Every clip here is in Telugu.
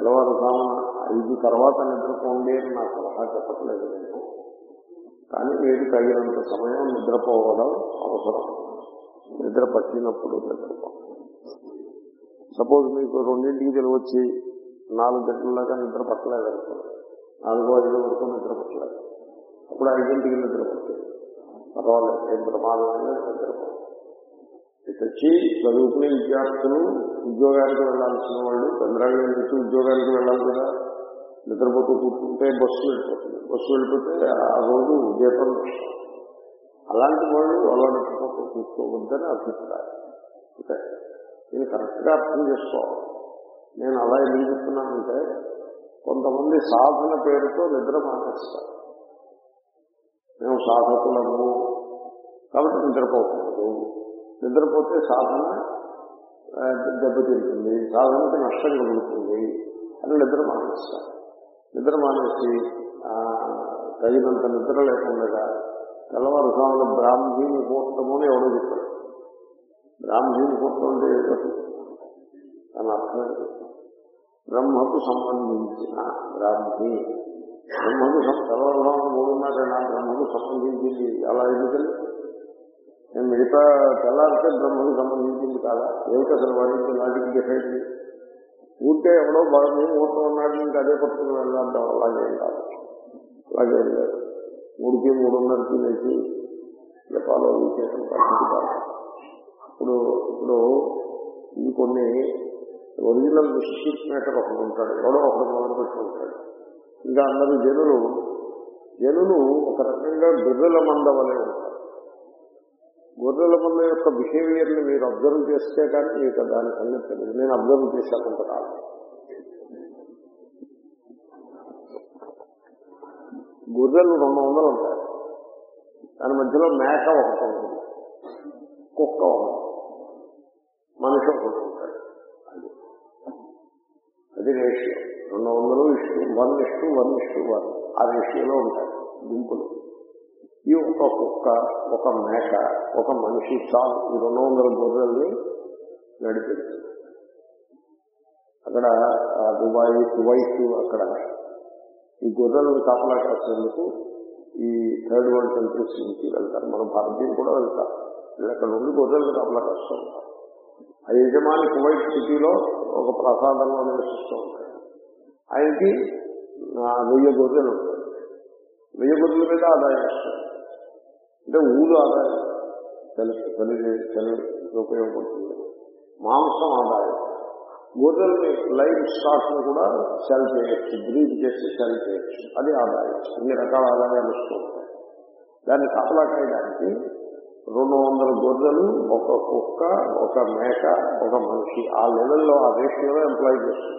తెల్లవారుజామున ఐదు తర్వాత నిద్రపోండి అని నా సలహా చెప్పట్లేదు నేను కానీ మీరు తగినంత సమయం నిద్రపోవడం అవసరం నిద్ర పట్టినప్పుడు నిద్రపోవడం సపోజ్ మీకు రెండింటికి తెలివచ్చి నాలుగు గంటలలాగా నిద్ర పట్టలేదు అనుకోండి నాలుగో ఐదు వరకు నిద్ర పట్టలేదు అప్పుడు ఐదింటికి నిద్ర పట్టలేదు పర్వాలేదు ఏం ప్రమాదమైన నిద్రపోవాలి ఇటు వచ్చి చదువుకునే విద్యార్థులు ఉద్యోగానికి వెళ్లాల్సిన వాళ్ళు చంద్రాంగం నుంచి ఉద్యోగానికి వెళ్ళాలి కదా నిద్రపోతూ కూర్చుంటే బస్సు వెళ్ళిపోతుంది బస్సు వెళ్ళిపోతే ఆ రోజు జీతం నష్టం అలాంటి వాళ్ళు అలా నిద్రపోతూ కూర్చోవద్దని అభిప్రాయం ఓకే నేను కరెక్ట్గా అర్థం చేసుకోవాలి నేను అలా ఎందుకు చెప్తున్నానంటే కొంతమంది సాధన పేరుతో నిద్ర మానేస్తారు మేము సాధకులము కాబట్టి నిద్రపోకూడదు నిద్రపోతే సాధన ఆ, దెబ్బతింటుంది సాధనకి నష్టం కలుగుతుంది అని నిద్ర మానేస్తారు నిద్ర మానేసి ఆ, తగినంత నిద్ర లేకుండా తెల్లవారుజామున బ్రాహ్మీ ముహూర్తము అని ఎవడో చెప్పాడు బ్రాహ్మీ ముహూర్తం అంటే ఏమిటి? దాని అర్థం ఏంటి? బ్రహ్మకు సంబంధించిన బ్రాహ్మీ బ్రహ్మకు సం- తెల్లవారుజామున మూడున్నర బ్రహ్మకు సంబంధించింది అలా ఎందుకని నేను మిగతా తెల్లారితే బ్రహ్మకు సంబంధించింది కాదా ఏమిటి అసలు వాడికి నాటికి డిఫైట్ ఊరికే ఎవడో బాగా ముహూర్తం ఉన్నాడు ఇంకా అదే పట్టుకుని వెళ్ళాలంటాం అలాగేం కాదు అలాగేం లేదు మూడుకి మూడున్నరకి లేచి జపాలో ఇవి చేయడం పద్ధతి కాదు ఇప్పుడు ఇప్పుడు ఈ కొన్ని ఒరిజినల్ మిస్షిప్ మేటర్ ఒకడు ఉంటాడు ఎవడో ఒకడు మొదలు పెట్టుకుంటాడు ఇంకా అందరూ జనులు జనులు ఒక రకంగా గొర్రెల మంద వలె ఉంటారు గొర్రెల మంద యొక్క బిహేవియర్ ని మీరు అబ్జర్వ్ చేస్తే కానీ మీకు దాని సంగతి తెలియదు నేను అబ్జర్వ్ చేశాను కొంతకాలం గొర్రెలు రెండు వందలు ఉంటాయి దాని మధ్యలో మేక ఒకటి ఉంటుంది కుక్క ఒకటి మనిషి ఒకటి ఉంటాడు అది అది రేషియో రెండు వందలు is to one is to one is to one ఆ రేషియోలో ఉంటాయి గుంపులు ఈ ఒక కుక్క ఒక మేక ఒక మనిషి చాలు ఈ రెండు వందల గొర్రెల్ని నడిపింది అక్కడ ఆ దుబాయ్ కువైట్ అక్కడ ఈ గొర్రెలను కాపలా కాసేందుకు ఈ థర్డ్ వరల్డ్ కంట్రీస్ నుంచి వెళ్తారు మన భారతీయులు కూడా వెళ్తారు వీళ్ళు అక్కడ ఉండి గొర్రెలను కాపలా కాస్తూ ఉంటారు ఆ యజమాని కువైట్ సిటీలో ఒక ప్రసాదంలో నివసిస్తూ ఉంటాడు ఆయనకి ఆ, వెయ్యి గొర్రెలు ఉంటాయి వెయ్యి గొర్రెల మీద ఆదాయం వస్తుంది అంటే ఊరు ఆదాయం తెలుసు తెలియదు తెలియదు ఉపయోగపడుతుంది మాంసం ఆదాయం గొర్రెల్ని లైఫ్ స్టాక్ ని కూడా సెల్ చేయొచ్చు బ్రీడ్ చేసి సెల్ చేయొచ్చు అది ఆదాయం ఇన్ని రకాల ఆదాయాలు వస్తూ ఉంటాయి దాన్ని కాపలా కాయడానికి రెండు వందల గొర్రెలు ఒక కుక్క ఒక మేక ఒక మనిషి ఆ లెవెల్లో ఆ రేషియోలో ఎంప్లాయ్ చేస్తుంది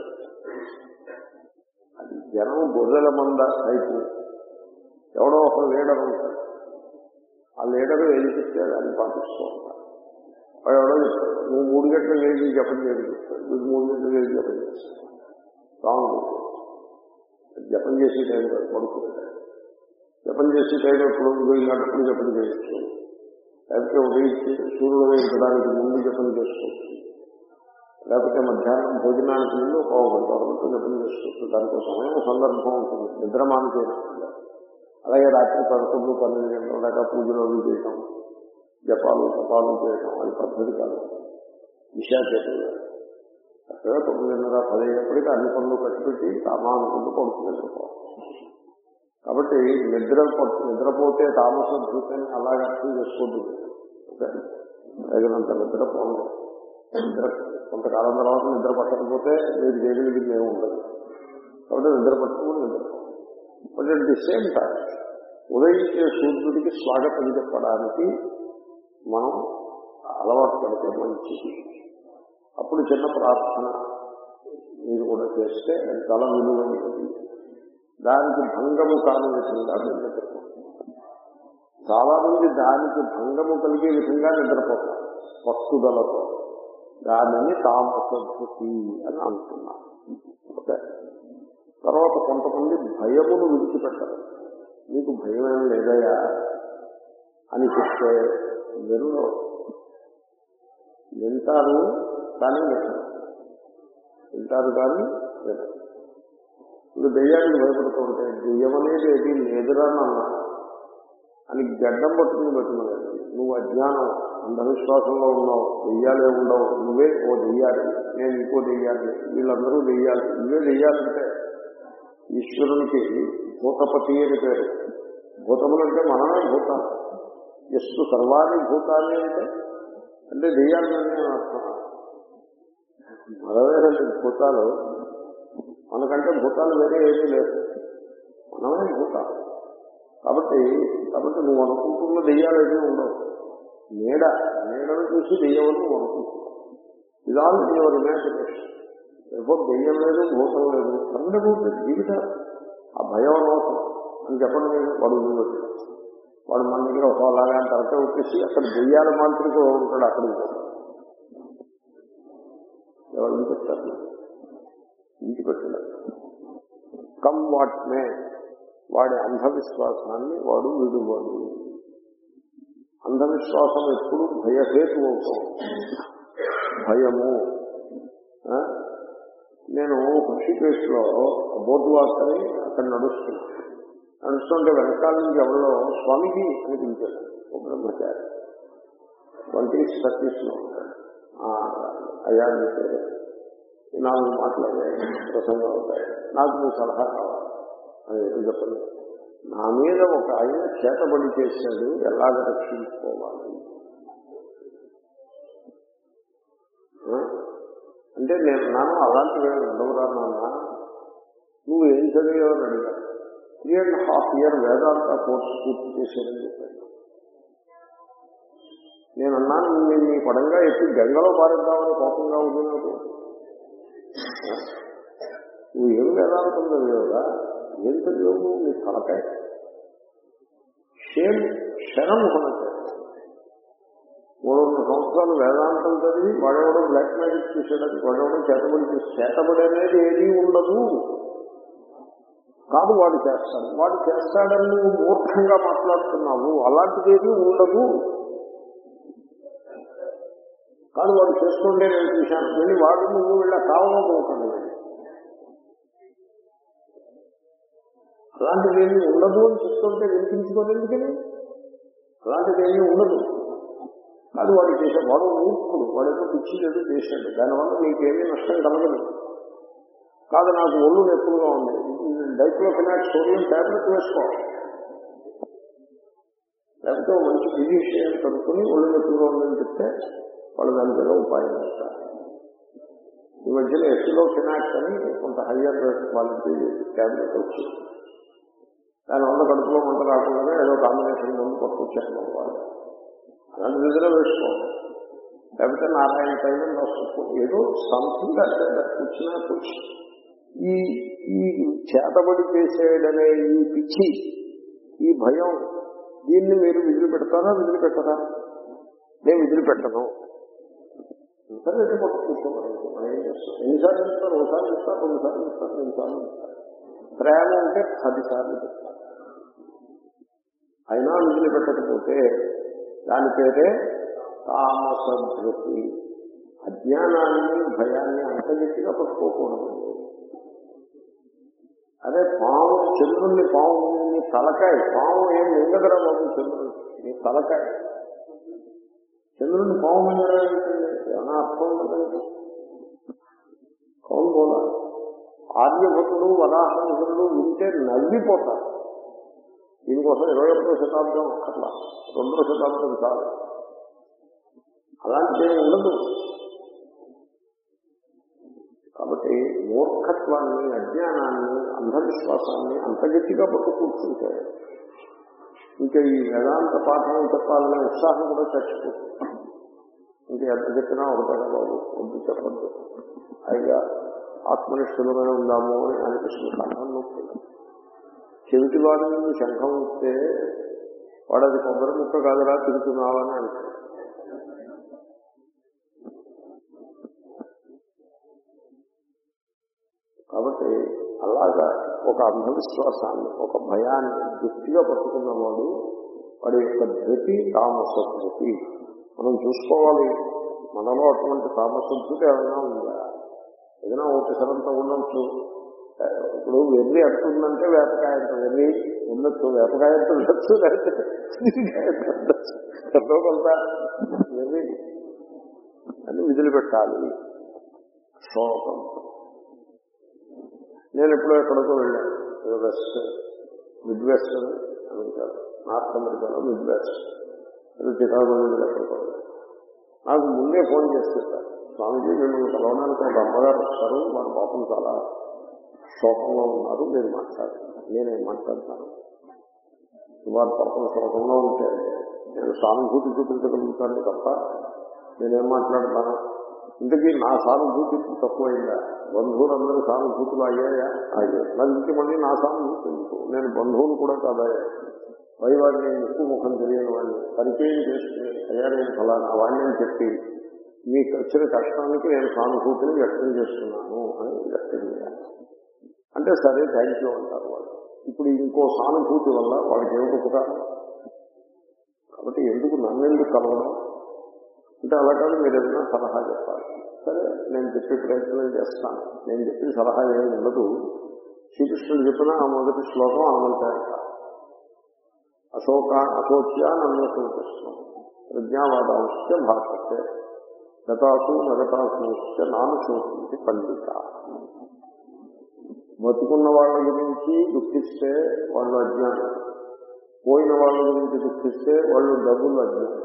అది జనం గొర్రెల మంద టైపు ఎవడో ఒక లీడర్ ఉంటాడు ఆ లీడర్ ఏది చెప్తే దాన్ని పాటిస్తూ ఉంటాడు వాడు ఎవడో చెప్తాడు నువ్వు మూడు గంటలు లేచి జపం చేయడం చెప్తాడు వీడు మూడు గంటలు లేచి జపం చేస్తాడు రాంగ్ జపం చేసే టైం కాదు పడుకునే టైం జపం చేసే టైం ఎప్పుడు ఇదిగో ఇలాంటప్పుడు జపం చేయొచ్చు లేకపోతే ఉదయించి సూర్యుడు ఉదయించడానికి ముందు జపం చేసుకోవచ్చు లేకపోతే మధ్యాహ్నం భోజనానికి ముందు ఒక గంట వరకు జపం చేసుకోవచ్చు దానికి సమయం సందర్భం ఉంటుంది నిద్ర మానిచేయకుండా అలాగే రాత్రి పదకొండు పన్నెండు గంటల దాకా పూజలు అవి చేయటం జపాలు తపాలు చేయటం అది పద్ధతి కాదు విషా చేయడం చక్కగా తొమ్మిదిన్నర పదైనప్పటికీ అన్ని పనులు కట్టిపెట్టి సామానుకుంటూ పడుతుంది కాబట్టి నిద్ర పట్టు- నిద్రపోతే తామస ధూతని అలాగే అర్థం చేసుకోవద్దు ఓకే తగినంత నిద్ర పోను నిద్ర కొంతకాలం తర్వాత నిద్ర పట్టకపోతే మీరు చేయగలిగింది ఏమి ఉండదు కాబట్టి నిద్ర పట్టుకుని నిద్ర but at the same time ఉదయించే సూర్యుడికి స్వాగతం చెప్పడానికి మనం అలవాటు పడితే మంచిది అప్పుడు చిన్న ప్రార్థన మీరు కూడా చేస్తే అది చాలా విలువైనది దానికి భంగము కాని విధంగా మీరు నిద్రపోతారు చాలా మంది దానికి భంగము కలిగే విధంగా నిద్రపోతారు పట్టుదలతో దానిని తామసద్ధి అని అంటున్నారు ఓకే తర్వాత కొంతమంది భయమును విడిచిపెట్టరు మీకు భయం ఏం లేదయా అని చెప్తే వెరుడు వింటారు కానీ వినరు వింటారు కానీ వినరు ఇప్పుడు దెయ్యానికి భయపడుతుంటే దెయ్యం అనేది ఏది లేదురా అన్నా అని గడ్డం పట్టుకుని పెట్టుకున్నాడు నువ్వు అజ్ఞానం అంధవిశ్వాసంలో ఉన్నావు దెయ్యాలే ఉండవు నువ్వే ఓ దెయ్యాలి నేను ఇంకో దెయ్యాలి వీళ్ళందరూ దెయ్యాలి నువ్వే దెయ్యాలంటే ఈశ్వరునికి భూతపతి అని పేరు భూతములంటే మనమే భూతాలు ఎస్సు సర్వాణి భూతాన్ని అంటే అంటే దెయ్యాలని అర్థం మనమే భూతాలు మనకంటే భూతాలు వేరే ఏమీ లేదు మనమే భూతాలు కాబట్టి కాబట్టి నువ్వు అనుకుంటున్న దెయ్యాలు ఏమీ ఉండవు నీడ నీడను చూసి దెయ్యం అని నువ్వు అనుకుంటున్నావు ఇదాల్ యువర్ ఇమాజినేషన్ ఎప్పుడు దెయ్యం లేదు భూతం లేదు అందరూ జీవితం ఆ భయం అనవసరం అని చెప్పండి మీరు వాడు వదిలిపెట్టాడు వాడు మన దగ్గర ఒకలాగా తరచ వచ్చేసి అక్కడ దెయ్యాల మాంత్రికుడు ఉంటాడు అక్కడికి పోతాడు ఎవరు చెప్తారు ఇంటి పెట్టాడు కమ్ వాట్ మే వాడి అంధవిశ్వాసాన్ని వాడు విడువాడు అంధవిశ్వాసం ఎప్పుడు భయహేతు అవుతాం భయము ఆ? నేను హృషికేశ్లో బోర్డు వాక్ అని అక్కడ నడుస్తున్నాను నడుస్తుంటే వెనకాల నుంచి ఎవరిలో స్వామిజీ అని పిలిచాడు ఒక బ్రహ్మచారి ట్వంటీస్ థర్టీస్ లో ఉంటాడు ఆ, అయ్యా మీ పేరు ఈ నాలుగు మాట్లాడే ప్రసంగం అవుతాయి నాకు మీ సలహా కావాలి అని ఎప్పుడు చెప్పండి నా మీద ఒక ఆయన చేతబడి చేశాడు ఎలాగ రక్షించుకోవాలి ఆ? అంటే నేను నాన్న అలాంటివి ఏమి ఉండవురా నాన్న నువ్వు ఏం చదివావు అని అడిగాను three and half year Vedanta course పూర్తి చేశానని చెప్పాను నేను అన్నాను నేను నీ పడంగా ఎత్తి గంగలో పారేద్దామని కోపంగా ఉంది నాకు నువ్వు ఏం వేదాంతం చదివావురా ఏం చదివావు నువ్వు నీ తలకాయ షేమ్ క్షణం కొనతే మూడు వందల సంవత్సరాలు వేదాంతం చదివి వాడెవడో బ్లాక్ మ్యాజిక్ చూసేటట్టు వాడెవడో చేతబడి చూసి చేతబడి అనేది ఏదీ ఉండదు కాదు వాడు చేస్తాడు వాడు చేస్తాడని నువ్వు మూర్ఖంగా మాట్లాడుతున్నావు అలాంటిది ఏదీ ఉండదు కాదు వాడు చేస్తుంటే నేను చూశాను వెళ్ళి వాడు నువ్వు వెళ్ళ కావకపోకండి అలాంటిది ఏమీ ఉండదు అని చెప్తుంటే వినిపించుకోని ఎందుకని అలాంటిది ఏమీ ఉండదు కాదు వాడు చేశాడు వాడు మూర్ఖుడు వాడేదో పిచ్చి లేదు చేశాడు దానివల్ల నీకేమీ నష్టం కలగదు కాదు నాకు ఒళ్ళు నొప్పులుగా ఉంది డైక్లోఫినాక్ సోడియం టాబ్లెట్ వేసుకోవాలి లేకపోతే ఓ మంచి ఫిజిషియన్ కనుక్కొని ఒళ్ళు నొప్పులుగా ఉందని చెప్తే వాళ్ళు దాని మీద ఉపాయం చేస్తారు ఈ మధ్యన ఎస్లో ఫినాక్స్ అని కొంత హయ్యర్ క్వాలిటీ టాబ్లెట్ వచ్చింది దానివల్ల కడుపులో మంట రాకుండా ఏదో కాంబినేషన్ ముందు పట్టుకొచ్చారు వాళ్ళు అలాంటి విధంగా వేసుకోండి లేకపోతే నారాయణ తైలం రాసుకో ఏదో సంథింగ్ వచ్చినా కూర్చు ఈ ఈ చేతబడి చేసేయడమే ఈ పిచ్చి ఈ భయం దీన్ని మీరు విధులు పెడతారా విధులు పెట్టరా నేను విధులు పెట్టను సరే అయితే పట్టు కూర్చోమని మనం ఏం చేస్తాం ఎన్నిసార్లు ఇస్తారు ఒకసారి ఇస్తారు రెండుసార్లు ఇస్తారు రెండుసార్లు ఇస్తారు ప్రేమ ఉంటే పదిసార్లు చెప్తారు అయినా విధులు పెట్టకపోతే దాని పేరే తామసభృతి అజ్ఞానాన్ని భయాన్ని అంత గట్టిగా పట్టుకోకూడదు అదే పాము చంద్రుణ్ణి పాము నీ తలకాయ పాము ఏం మింగదరా బాబు చంద్రుని నీ తలకాయ చంద్రుని పాము మింగడం ఏంటండి ఏమైనా అర్థం ఉండదండి కౌన్ బోలా ఆర్యభటుడు వరాహంసుడు వింటే నవ్విపోతారు దీనికోసం ఇరవై ఒకటో శతాబ్దం అట్లా రెండో శతాబ్దం కాదు అలాంటిది ఉండదు కాబట్టి మూర్ఖత్వాన్ని అజ్ఞానాన్ని అంధవిశ్వాసాన్ని అంత గట్టిగా పట్టు కూర్చుంటే ఇంకా ఈ వేదాంత పాఠం చెప్పాలనే ఉత్సాహం కూడా చచ్చిపోతుంది ఇంకా ఎంత చెప్పినా ఒకటే బాబు వద్దు చెప్పద్దు పైగా ఆత్మనిష్ఠులమే ఉందాము అని అనిపిస్తుంది కారణం నొప్పి చెవిటి వాడి నుండి శంఖం వస్తే వాడు అది కొబ్బరి ముక్క కాదురా తిరుగుతున్నావని అంటాడు కాబట్టి అలాగా ఒక అంధవిశ్వాసాన్ని ఒక భయాన్ని గట్టిగా పట్టుకున్నవాడు వాడి యొక్క ధృతి తామస ధృతి మనం చూసుకోవాలి మనలో అటువంటి తామస ధృతి ఏమైనా ఉందా ఏదైనా ఒకటి సరంతా ఉండొచ్చు ఇప్పుడు వెర్రి అంటుందంటే వేపకాయ అంత వెర్రి ఉండొచ్చు వేపకాయ అంత ఉండొచ్చు లేకపోతే చిన్నకాయ అంత ఉండొచ్చు ఎంతో కొంత వెర్రి అని విధులు పెట్టాలి శోకం నేను ఎప్పుడో ఎక్కడికో వెళ్ళాను ఏదో వెస్ట్ మిడ్ వెస్ట్ అని అమెరికాలో నార్త్ అమెరికాలో మిడ్ వెస్ట్ అది చికాగో నుంచి ఎక్కడికో వెళ్ళాను నాకు ముందే ఫోన్ చేసి చెప్పారు స్వామిజీ మిమ్మల్ని కలవడానికి ఒక అమ్మగారు వస్తారు వారి పాపం చాలా శోకంలో ఉన్నారు మీరు మాట్లాడతారు నేనేం మాట్లాడతాను వారి పాపం శోకంలో ఉంటే నేను సానుభూతి చూపించగలుగుతాను తప్ప నేనేం మాట్లాడతాను ఇంతకీ నా సానుభూతి తక్కువైందా బంధువులందరూ సానుభూతులు అయ్యాయా అయ్యాయి మరి ఇంక మళ్ళీ నా సానుభూతి ఎందుకు నేను బంధువులు కూడా కాదాయా పై వాడిని ముక్కు ముఖం తెలియని వాడిని పరిచయం చేసుకుని అయ్యా నేను ఫలానా వాడిని అని చెప్పి మీకు వచ్చిన కష్టానికి నేను సానుభూతిని వ్యక్తం చేస్తున్నాను అని వ్యక్తం చేయాలి అంటే సరే థ్యాంక్ యూ అంటారు వాళ్ళు ఇప్పుడు ఇంకో సానుభూతి వల్ల వాళ్ళకి ఏమిటి ఉపకారం కాబట్టి ఎందుకు నన్ను ఎందుకు కలవడం అంటే అలా కాదు మీరు ఏదైనా సలహా చెప్పాలి సరే నేను చెప్పే ప్రయత్నం చేస్తాను నేను చెప్పిన సలహా ఏమి ఉండదు శ్రీకృష్ణుడు చెప్పిన ఆ మొదటి శ్లోకం అమలుతాయట అశోక అశోచ్య నన్ను కృష్ణం ప్రజ్ఞావాదాంశ భాషతే గతాసు నగతాసు నాను శోకించి పండిత బతుకున్న వాళ్ళ గురించి దుఃఖిస్తే వాళ్ళు అజ్ఞానం పోయిన వాళ్ళ గురించి దుఃఖిస్తే వాళ్ళు డబ్బులు అజ్ఞానం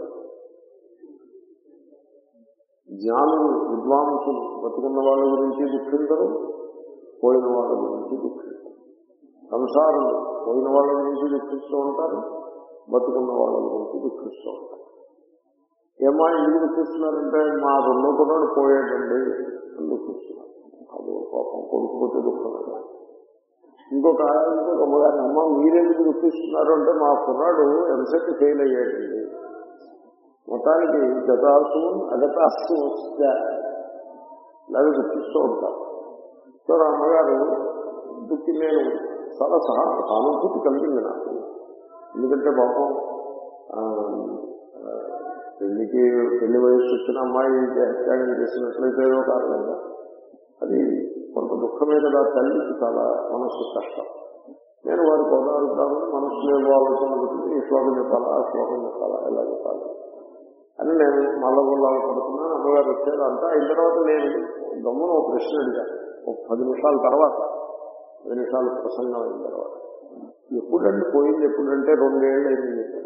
జ్ఞానులు విద్వాంసులు బతుకున్న వాళ్ళ గురించి దుఃఖించరు పోయిన వాళ్ళ గురించి దుఃఖించరు సంసారులు పోయిన వాళ్ళ గురించి దుఃఖిస్తూ ఉంటారు బతుకున్న వాళ్ళ గురించి దుఃఖిస్తూ ఉంటారు ఏమా ఎందుకు దుఃఖిస్తున్నారంటే మా రెండో కుర్రాడు పోయాడండి అని దుఃఖిస్తున్నారు అది పాపం కొడుకుపోతే దుఃఖం కదా ఇంకొక ఇంకొక అమ్మగారిని అమ్మ మీరెందుకు దుఃఖిస్తున్నారు అంటే మా కుర్రాడు ఎంసెట్ ఫెయిల్ అయ్యాడండి మొత్తానికి గతాసు అగతాసు వస్తే ఇలాగే దుఃఖిస్తూ ఉంటారు సో ఆ అమ్మగారు దుఃఖి నేను చాలా సహా సానుభూతి కలిగింది నాకు ఎందుకంటే పాపం ఆ, ఆ, పెళ్లికి పెళ్లి వయసు వచ్చిన అమ్మాయి త్యాగం చేసినట్లయితే ఏదో కారణంగా అది కొంత దుఃఖమే కదా తల్లికి చాలా మనస్సు కష్టం నేను వారి పోదాడుతాను మనసులో ఏవో ఆలోచన ఉంటుంది ఈ శ్లోకం చెప్పాలా ఆ శ్లోకం చెప్పాలా ఎలా చెప్పాలి అని నేను మల్లగొల్లాలు పడుతున్నాను అమ్మగారు వచ్చారు అంతా అయిన తర్వాత నేను గమ్మున ఒక ప్రశ్న అడిగాను ఒక పది నిమిషాల తర్వాత పది నిమిషాలు ప్రసంగం అయిన తర్వాత ఎప్పుడంటే పోయింది ఎప్పుడంటే రెండేళ్ళు అయింది చెప్పాను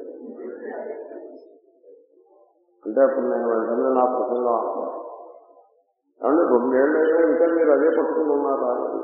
అంటే అప్పుడు నేను వెంటనే నా ప్రసంగం ఆపాను. ఏమంటే రెండేళ్ళు అయినా ఇంకా మీరు అదే పట్టుకుని ఉన్నారా అని.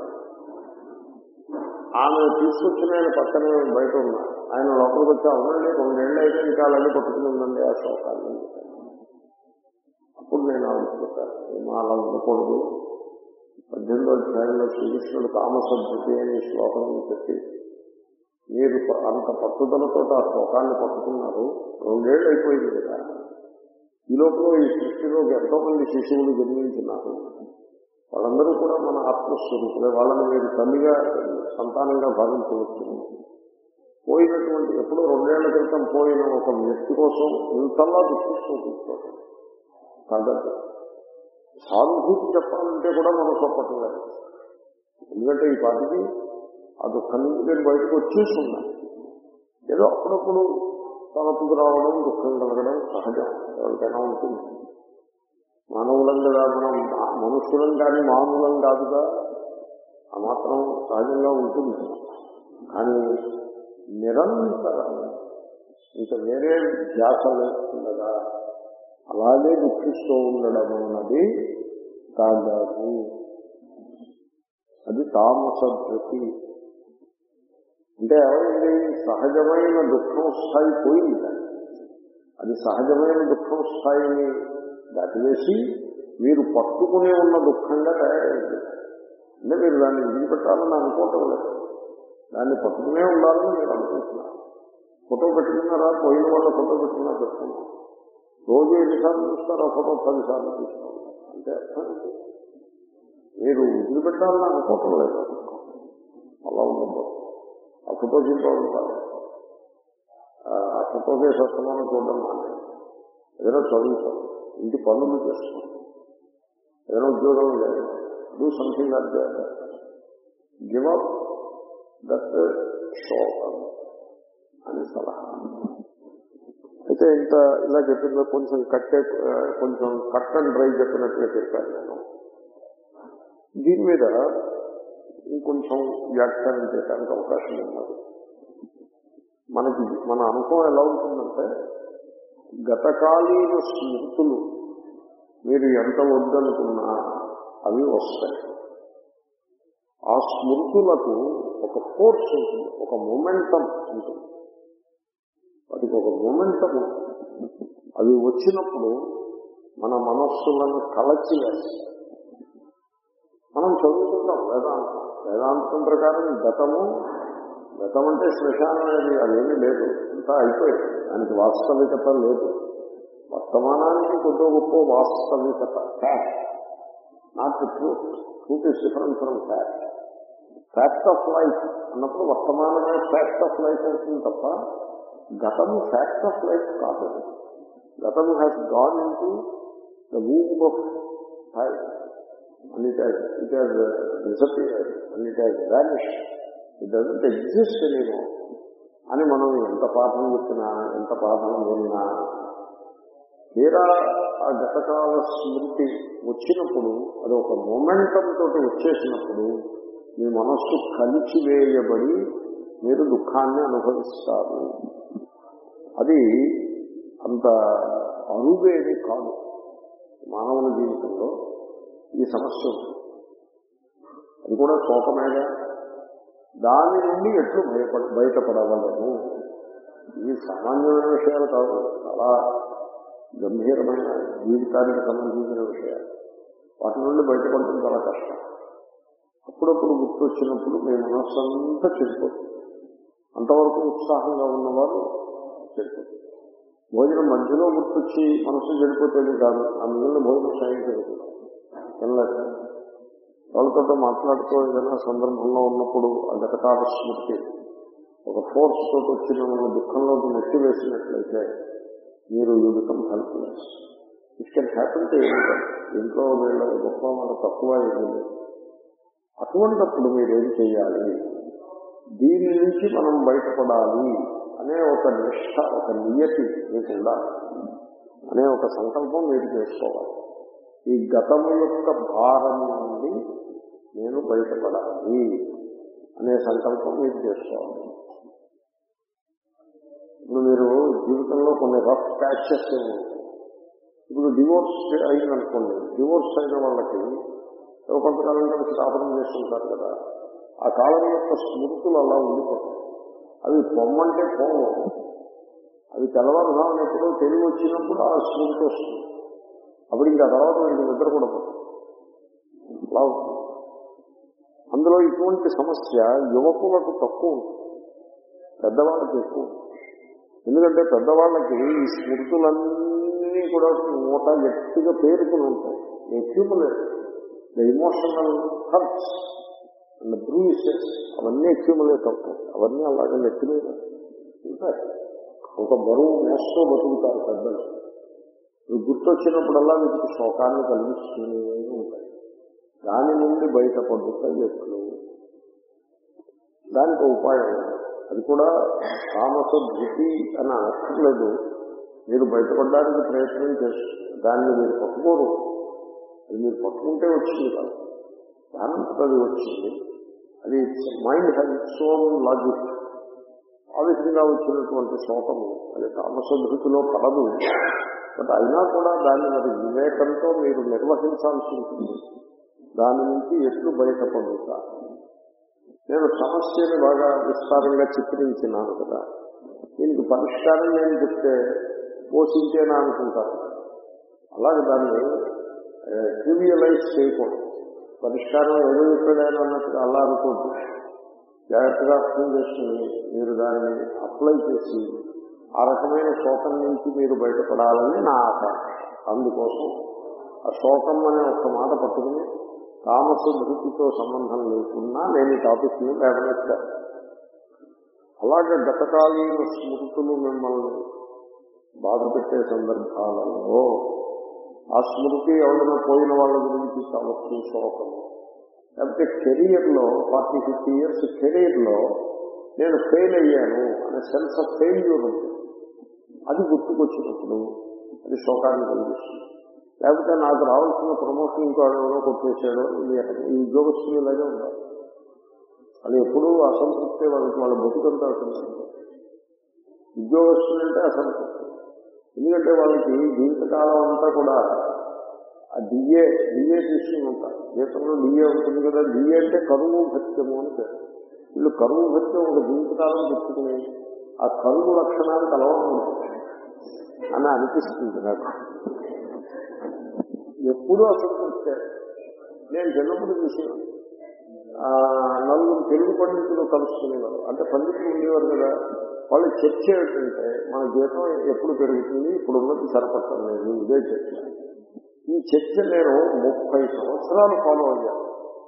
ఆమె తీసుకొచ్చిన ఆయన పక్కనే బయట ఉన్నా ఆయన లోపలికి వచ్చి అవునండి రెండేళ్ళు అయితే ఇంకా అలాగే పట్టుకుని ఉందండి ఆ శ్లోకాన్ని అని చెప్పాను. అప్పుడు నేను ఆలోచించాను ఏమో అలా ఉండకూడదు పద్దెనిమిదో అధ్యాయంలో శ్రీకృష్ణుడు కామసద్భుతి అనే శ్లోకం చెప్పి మీరు అంత పట్టుదలతో ఆ శ్లోకాన్ని పట్టుకున్నారు రెండేళ్ళు అయిపోయింది కదా ఈ లోపల ఈ సృష్టిలో ఎంతో మంది శిశువులు జన్మించున్నారు వాళ్ళందరూ కూడా మన ఆత్మస్వరూపులే వాళ్ళని మీరు తల్లిగా సంతానంగా భావించవచ్చు పోయినటువంటి ఎప్పుడో రెండేళ్ల క్రితం పోయిన ఒక వ్యక్తి కోసం ఇంతలా దుఃఖిస్తూ కూర్చోవడం కాదండి సానుభూతి చెప్పాలంటే కూడా మనం చెప్పటం లేదు ఎందుకంటే ఈ పాటికి ఆ దుఃఖం నుంచి నేను బయటకు వచ్చేసి ఉన్నాను ఏదో అప్పుడప్పుడు తలపుకు రావడం దుఃఖం కలగడం సహజం ఎవరికైనా ఉంటుంది మానవులం కదా మనం మనుషులం కానీ మానవులం కాదుగా ఆ మాత్రం సహజంగా ఉంటుంది కానీ నిరంతరం ఇంకా వేరే ధ్యాస లేకుండా అలాగే దుఃఖిస్తూ ఉండడం అన్నది కాదు అది తామసభృతి అంటే ఏమైంది సహజమైన దుఃఖం స్థాయి పోయింది దాన్ని. అది సహజమైన దుఃఖం స్థాయిని దాటివేసి మీరు పట్టుకునే ఉన్న దుఃఖంగా తయారైంది అంటే మీరు దాన్ని విడిచిపెట్టాలని అనుకోవటం లేదు దాన్ని పట్టుకునే ఉండాలని మీరు అనుకుంటున్నారు ఫోటో పెట్టుకున్నారా పోయిన వాళ్ళ ఫోటో పెట్టుకున్నా పెట్టుకున్నారు రోజు ఎన్నిసార్లు చూస్తారో ఫోటో పదిసార్లు చూస్తూ ఉంటారు అంటే అర్థం ఏంటి? మీరు వదిలిపెట్టాలని అనుకోవటం లేదు అలా ఉండదు ఆ ఫోటో చూస్తూ ఉంటారు ఆ ఫోటోకే సత్సమానం చూడడం మానేది ఏదైనా చదువుతాం ఇంటి పనులు చేస్తాం ఏదైనా ఉద్యోగం లేదు డూ సంథింగ్ అంటే గివ్ అప్ దట్ శోకం అని సలహా అయితే ఇంత ఇలా చెప్పిందో కొంచెం కట్టే కొంచెం కట్ అండ్ డ్రై చెప్పినట్టుగా చెప్పాను నేను దీని మీద ఇంకొంచెం వ్యాఖ్యానం చేయడానికి అవకాశం ఉన్నది మనకి మన అనుభవం ఎలా ఉంటుందంటే గతకాలీన స్మృతులు మీరు ఎంత వద్దనుకున్నా అవి వస్తాయి ఆ స్మృతులకు ఒక ఫోర్స్ ఉంటుంది ఒక మొమెంటం ఉంటుంది వాటికి ఒక మొమెంటం ఉంటుంది అవి వచ్చినప్పుడు మన మనస్సులను కలచి వేస్తాయి మనం చదువుకుంటాం వేదాంతం వేదాంతం ప్రకారం గతము గతం అంటే శ్మశానం అనేది అదేమీ లేదు అంతా అయిపోయింది దానికి వాస్తవికత లేదు వర్తమానానికి కొద్ది గొప్ప వాస్తవికత fact not truth truth is different from fact fact of life అన్నప్పుడు వర్తమానమే ఫ్యాక్ట్ ఆఫ్ లైఫ్ అవుతుంది తప్ప గతము ఫ్యాక్ట్ ఆఫ్ లైఫ్ కాదు గతము has gone into the womb of time and it has, it has uh, disappeared and it has vanished. It doesn't exist anymore. అని మనం ఎంత పాఠం చెప్పినా ఎంత పాఠం విన్నా తీరా ఆ గతకాల స్మృతి వచ్చినప్పుడు అది ఒక మొమెంటం తోటి వచ్చేసినప్పుడు మీ మనస్సు కలిచివేయబడి మీరు దుఃఖాన్ని అనుభవిస్తారు అది అంత అరువేది కాదు మానవుల జీవితంలో ఈ సమస్య ఉంది అది కూడా శోకమేగా దాని నుండి ఎట్లు భయపడ బయటపడవలను ఇవి సామాన్యమైన విషయాలు కాదు చాలా గంభీరమైన జీవితానికి సంబంధించిన విషయాలు వాటి నుండి బయటపడటం చాలా కష్టం అప్పుడప్పుడు గుర్తొచ్చినప్పుడు మీ మనస్సు అంతా చెడిపోతుంది అంతవరకు ఉత్సాహంగా ఉన్నవారు చెడిపోతుంది భోజనం మధ్యలో గుర్తొచ్చి మనస్సు చెడిపోతేది కాదు ఆ మిగిలిన భోజనం సాయం జరుగుతుంది తినలేదు వాళ్ళతో మాట్లాడుతూ ఏదైనా సందర్భంలో ఉన్నప్పుడు ఆ గతకాల స్మృతి ఒక ఫోర్స్ తోటి వచ్చిన మన దుఃఖంలోకి నెట్టి వేసినట్లయితే మీరు you become helpless it can happen to ఇంట్లో వీళ్ళ గొప్ప మన తక్కువ ఏమి అటువంటిప్పుడు మీరేం చేయాలి దీని నుంచి మనం బయటపడాలి అనే ఒక నిష్ట ఒక నియతి మీకు ఉండాలి అనే ఒక సంకల్పం మీరు చేసుకోవాలి ఈ గతము యొక్క భారం నుండి నేను బయటపడాలి అనే సంకల్పం మీరు చేసుకోవాలి ఇప్పుడు మీరు జీవితంలో కొన్ని రఫ్ ప్యాచెస్ ఇప్పుడు డివోర్స్ అయిందనుకోండి డివోర్స్ అయిన వాళ్ళకి ఏవో కొంతకాలం కలిసి కాపురం చేసుకుంటారు కదా ఆ కాలం యొక్క స్మృతులు అలా ఉండిపోతాయి అవి పొమ్మంటే పోవు అవి తెల్లవారుజామున ఎప్పుడో తెలివి వచ్చినప్పుడు ఆ స్మృతి వస్తుంది అప్పుడు ఇంకా తర్వాత వీళ్ళు నిద్ర కూడా పోతుంది అలా ఉంటుంది అందులో ఇటువంటి సమస్య యువకులకు తక్కువ ఉంటుంది పెద్దవాళ్ళకి ఎక్కువ ఉంటుంది. ఎందుకంటే పెద్దవాళ్ళకి ఈ స్మృతులన్నీ కూడా మూట గట్టిగా పేరుకుని ఉంటాయి accumulate the emotional hurts and bruises అవన్నీ అక్యూములేట్ అవుతాయి అవన్నీ అలాగే నెత్తిమీద ఉంటాయి ఒక బరువు మోస్తూ బతుకుతారు పెద్దలు ఇవి గుర్తొచ్చినప్పుడల్లా మీకు శోకాన్ని కలిగిస్తూనే ఉంటాయి దాని నుండి బయటపడుతాయి ఎట్లు దానికి ఉపాయం అది కూడా తామస ధృతి అని అనక్కర్లేదు మీరు బయటపడడానికి ప్రయత్నం చేస్తుంది దాన్ని మీరు పట్టుకోరు అది మీరు పట్టుకుంటే వచ్చింది కాదు దానంతట అది వచ్చింది అది mind has its own logic ఆ విధంగా వచ్చినటువంటి శోకము అది తామస ధృతిలో పడదు బట్ అయినా కూడా దాన్ని మరి వివేకంతో మీరు నిర్వహించాల్సి ఉంటుంది దాని నుంచి ఎట్లు బయటపడుతా నేను సమస్యని బాగా విస్తారంగా చిత్రించినాను కదా దీనికి పరిష్కారం నేను చెప్తే పోషించేనా అనుకుంటాను అలాగే దాన్ని ట్రివియలైజ్ చేయకూడదు పరిష్కారం ఏదో చెప్పాడైనా అన్నట్టుగా అలా అనుకోద్దు జాగ్రత్తగా అర్థం చేసుకుని మీరు దాన్ని అప్లై చేసి ఆ రకమైన శోకం నుంచి మీరు బయటపడాలని నా ఆకాంక్ష అందుకోసం ఆ శోకం అనే ఒక్క మాట పట్టుకుని తామస ధృతితో సంబంధం లేకున్నా నేను ఈ టాపిక్ ని లేవనెత్తాను అలాగే గతకాలీన స్మృతులు మిమ్మల్ని బాధ పెట్టే సందర్భాలలో ఆ స్మృతి ఎవరైనా పోయిన వాళ్ళ గురించి కావచ్చు శోకము లేకపోతే కెరీర్లో ఫార్టీ ఫిఫ్టీ ఇయర్స్ కెరీర్లో నేను ఫెయిల్ అయ్యాను అనే సెన్స్ ఆఫ్ ఫెయిల్యూర్ ఉంటుంది అది గుర్తుకొచ్చినప్పుడు అది శోకాన్ని కలిగిస్తుంది లేకపోతే నాకు రావాల్సిన ప్రమోషన్ ఇంకో ఎవరో కొట్టేసాడో ఇది ఈ ఉద్యోగస్తులు ఇలాగే ఉండాలి అది ఎప్పుడూ అసంతృప్తి వాళ్ళకి వాళ్ళ బతుకంతా అసంతృప్తి ఉద్యోగస్తులు అంటే అసంతృప్తి ఎందుకంటే వాళ్ళకి జీవితకాలం అంతా కూడా ఆ డిఏ డిఏ తీసుకుని ఉంటారు జీతంలో డిఏ ఉంటుంది కదా డిఏ అంటే కరువు భత్యము అని పేరు వీళ్ళు కరువు భత్యం ఒక జీవితకాలం పెట్టుకుని ఆ కరువు లక్షణానికి అలవాటు అని అనిపిస్తుంది నాకు ఎప్పుడూ అసంతృప్తే నేను చిన్నప్పుడు చూసాను ఆ, నలుగురు తెలుగు పండితులు కలుసుకునేవారు అంటే పండితులు ఉండేవారు కదా వాళ్ళు చర్చ ఏమిటంటే మన జీతం ఎప్పుడు పెరుగుతుంది ఇప్పుడు ఉన్నది సరిపడటం లేదు ఇదే చర్చ ఈ చర్చ నేను ముప్పై సంవత్సరాలు ఫాలో అయ్యాను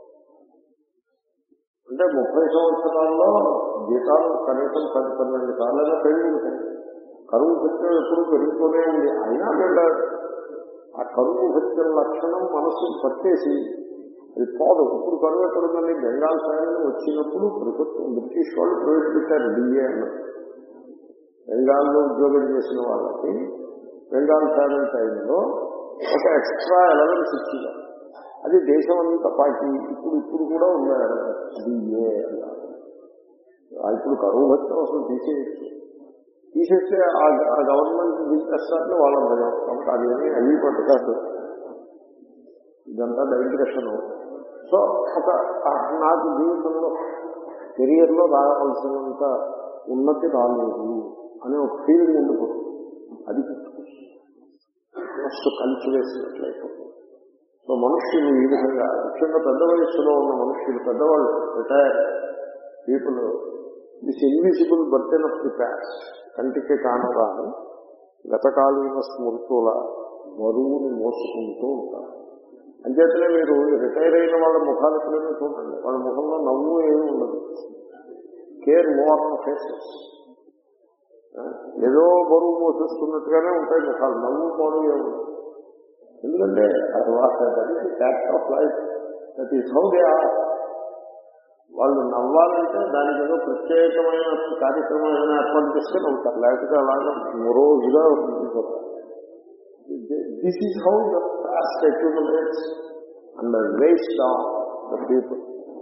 అంటే ముప్పై సంవత్సరాల్లో జీతాలు కనీసం పది పన్నెండు సార్లుగా పెరిగి ఉంటాయి కరువు భత్యం ఎప్పుడు పెరుగుతూనే ఉంది అయినా వీళ్ళ ఆ కరువు భత్యం లక్షణం మనస్సును పట్టేసి అది పోదు ఇప్పుడు కరువు ఎక్కడ ఉందండి బెంగాల్ ఫ్యామిలీ వచ్చినప్పుడు ప్రభుత్వం బ్రిటిష్ వాళ్ళు ప్రవేశపెట్టారు డిఏ అన్నది బెంగాల్లో ఉద్యోగం చేసిన వాళ్ళకి బెంగాల్ ఫ్యామిలీ టైంలో ఒక ఎక్స్ట్రా ఎలవెన్స్ ఇచ్చింది అది దేశం అంతా పాకి ఇప్పుడు ఇప్పుడు కూడా ఉంది డిఏ అన్నారు ఆ ఇప్పుడు కరువు భత్యం అసలు తీసేయచ్చు తీసేస్తే ఆ ఆ గవర్నమెంట్ తీసేస్తారని వాళ్ళ భయం కాబట్టి అదేమి అవి పట్టుకాదు ఇదంతా డైగ్రెషన్ సో ఒక ఆ నాకు జీవితంలో కెరియర్లో రావాల్సినంత ఉన్నతి రాలేదు అనే ఒక ఫీలింగ్ ఉండిపోతుంది అది మనస్సు కలిసి వేసినట్లయిపోతుంది సో మనుష్యులు ఈ విధంగా ముఖ్యంగా పెద్ద వయస్సులో ఉన్న మనుష్యులు పెద్దవాళ్ళు retire people this invisible burden of the past కంటికి కానరాని గతకాలీన స్మృతుల బరువుని మోసుకుంటూ ఉంటారు అంచేతనే మీరు రిటైర్ అయిన వాళ్ళ ముఖాలు ఎప్పుడైనా చూడండి వాళ్ళ ముఖంలో నవ్వు ఏమీ ఉండదు కేర్ మోర్ ఫేసెస్ ఏదో బరువు మోసేస్తున్నట్టుగానే ఉంటాయి ముఖాలు నవ్వు బరువు ఏమి ఉండదు. ఎందుకంటే అది fact of life that is how they are వాళ్ళు నవ్వాలంటే దానికి ఏదో ప్రత్యేకమైన కార్యక్రమం ఏదైనా ఏర్పాటు చేస్తే నవ్వుతారు లేకపోతే అలాగా రోజుగా ఉండిపోతారు this is how the past accumulates and waste down the people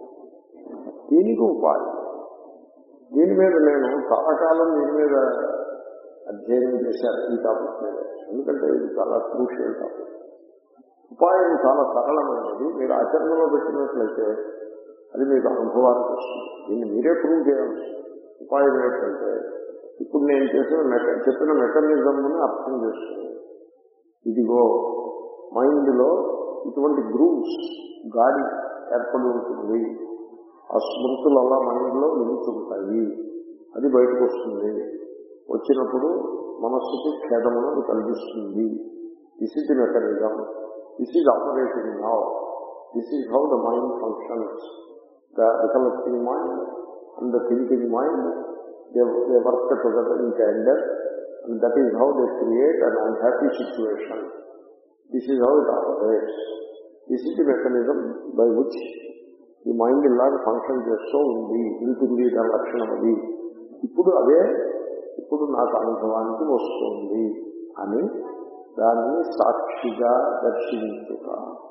దీనికి ఉపాయం దీని మీద నేను చాలా కాలం దీని మీద అధ్యయనం చేశాను ఈ టాపిక్ మీద ఎందుకంటే ఇది చాలా క్రూషియల్ టాపిక్ ఉపాయం చాలా సరళమైనది మీరు ఆచరణలో పెట్టినట్లయితే అది మీకు అనుభవానికి వస్తుంది దీన్ని మీరే ప్రూవ్ చేయాలి ఉపాయం ఏంటంటే ఇప్పుడు నేను చేసిన మెక చెప్పిన మెకానిజంని అర్థం చేసుకుని ఇదిగో మైండ్లో ఇటువంటి గ్రూప్స్ గాడి ఏర్పడి ఉంటుంది ఆ స్మృతులు అలా మైండ్లో నిలుచుంటాయి అది బయటకు వస్తుంది వచ్చినప్పుడు మనస్సుకి ఖేదమును అది కలిగిస్తుంది this is the mechanism this is operating now this is how the mind functions the recollecting mind and the thinking mind they work together in tandem and that is how they create an unhappy situation this is how it operates this is the mechanism by which ఈ మైండ్ ఇలాగ ఫంక్షన్ చేస్తూ ఉంది ఉంటుంది దాని లక్షణం అది ఇప్పుడు అదే ఇప్పుడు నాకు అనుభవానికి వస్తుంది అని దాన్ని సాక్షిగా దర్శించుట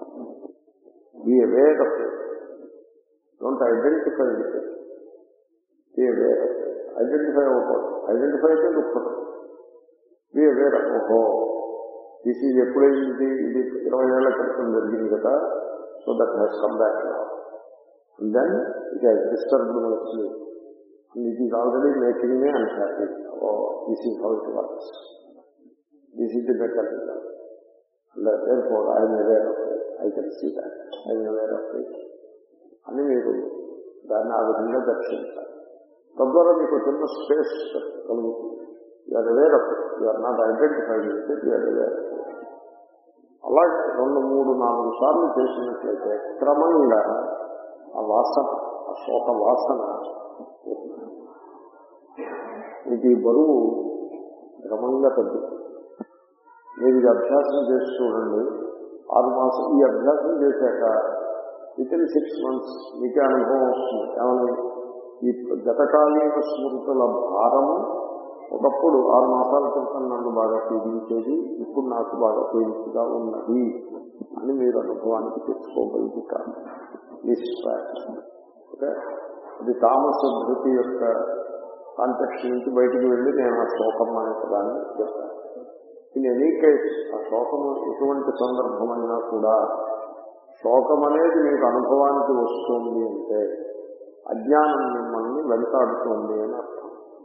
be aware of it don't identify with it be aware of it identify అవ్వకూడదు ఐడెంటిఫై అయితే దుఃఖం బి అవేర్ ఓహో దిస్ ఈజ్ ఎప్పుడైంది ఇది ఇరవై ఏళ్ల క్రితం జరిగింది కదా so that has come back and then it has disturbed my sleep and it is already making me unhappy oh this is how it works this is the mechanism and therefore I'm aware of it I can see that I'm aware of it అని మీరు దాన్ని ఆ విధంగా దర్శించాలి తద్వారా మీకు చిన్న స్పేస్ కలుగుతుంది you're aware of it you're not identified with it you're aware of it అలాగే రెండు మూడు నాలుగు సార్లు చేసినట్లయితే క్రమంగా ఆ వాసన ఆ శోక వాసన మీకు ఈ బరువు క్రమంగా తగ్గుతుంది మీరు ఇది అభ్యాసం చేసి చూడండి ఆరు మాసం ఈ అభ్యాసం చేశాక విత్ ఇన్ సిక్స్ మంత్స్ మీకే అనుభవం వస్తుంది ఏమని ఈ గతకాలీన స్మృతుల భారము ఒకప్పుడు ఆరు మాసాల క్రితం నన్ను బాగా పీడించేది ఇప్పుడు నాకు బాగా పీడించుగా ఉన్నది అని మీరు అనుభవానికి తెచ్చుకోగలుగుతారు ఈ స్ట్రాట్ ఓకే ఇది తామస ధృతి యొక్క కాంటెక్స్ట్ నుంచి బయటికి వెళ్ళి నేను ఆ శోకం అనే పదాన్ని చెప్తాను ఇన్ ఎనీ కేస్ ఆ శోకము ఎటువంటి సందర్భమైనా కూడా శోకం అనేది మీకు అనుభవానికి వస్తుంది అంటే అజ్ఞానం మిమ్మల్ని వెంటాడుతుంది అని అర్థం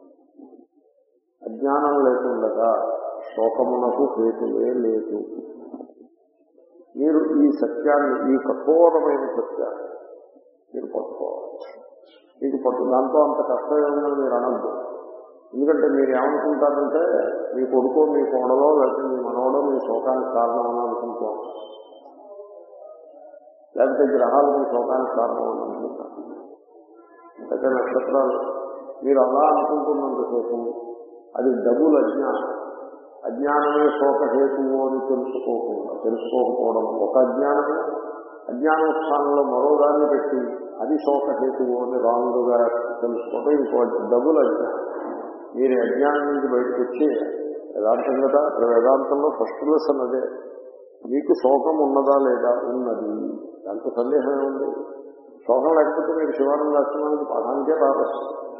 అజ్ఞానం లేకుండా శోకమునకు హేతువే లేదు మీరు ఈ సత్యాన్ని ఈ కఠోరమైన సత్యాన్ని మీరు పట్టుకోవాలి మీకు పట్టు దాంతో అంత కష్టమేమని మీరు అనద్దు ఎందుకంటే మీరు ఏమనుకుంటారంటే మీ కొడుకో మీ కోడలో లేకపోతే మీ మనవడో మీ శోకానికి కారణం అని అనుకుంటూ లేకపోతే గ్రహాలు మీ శోకానికి కారణం అని అనుకుంటారు లేకపోతే నక్షత్రాలు మీరు అలా అనుకుంటున్నంతసేపు అది డబుల్ అజ్ఞానం అజ్ఞానమే శోకహేతువు అని తెలుసుకోకుండా తెలుసుకోకపోవడం ఒక అజ్ఞానము అజ్ఞానం స్థానంలో మరో దాన్ని పెట్టి అది శోకహేతువు అని రాంగుగా తెలుసుకోవడం ఇంకో డబుల్ అజ్ఞానం మీరు అజ్ఞానం నుంచి బయటకు వచ్చి వేదాంతం కదా వేదాంతంలో ఫస్ట్ లెసన్ అదే మీకు శోకం ఉన్నదా లేదా ఉన్నది దాంట్లో సందేహం ఉంది శోకం లేకపోతే మీరు శివానంద ఆశ్రమానికి పాఠానికే రావచ్చు